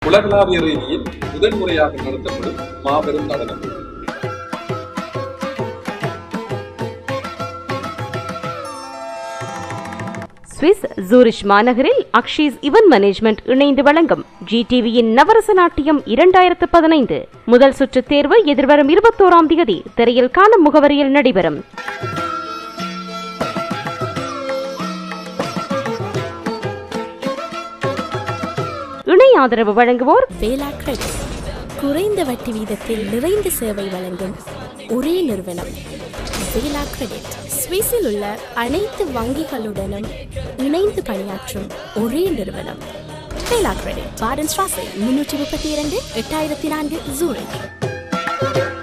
உலகளாவிய ரீதியில் முதல் முறையாக நடத்தப்படும் மாபெரும் நடனம் சுவிஸ் ஜூரிஷ் மாநகரில் அக்ஷீஸ் இவன் மேனேஜ்மெண்ட் இணைந்து வழங்கும் ஜிடிவியின் நவரச நாட்டியம் இரண்டாயிரத்து பதினைந்து முதல் சுற்று தேர்வு எதிர்வரும் இருபத்தோராம் தேதி திரையில் காணும் முகவரியில் நடைபெறும் இணை ஆதரவு வழங்குவோர் வேலா கிரெடிட் குறைந்த வட்டி வீதத்தில் நிறைந்த சேவை வழங்கும் ஒரே நிறுவனம் வேலா கிரெடிட் சுவிஸில் உள்ள அனைத்து வங்கிகளுடனும் இணைந்து பணியாற்றும் ஒரே நிறுவனம் வேலா கிரெடிட் பாடன் ஸ்ட்ராசை முன்னூற்றி முப்பத்தி இரண்டு எட்டாயிரத்தி நான்கு ஜூரிக்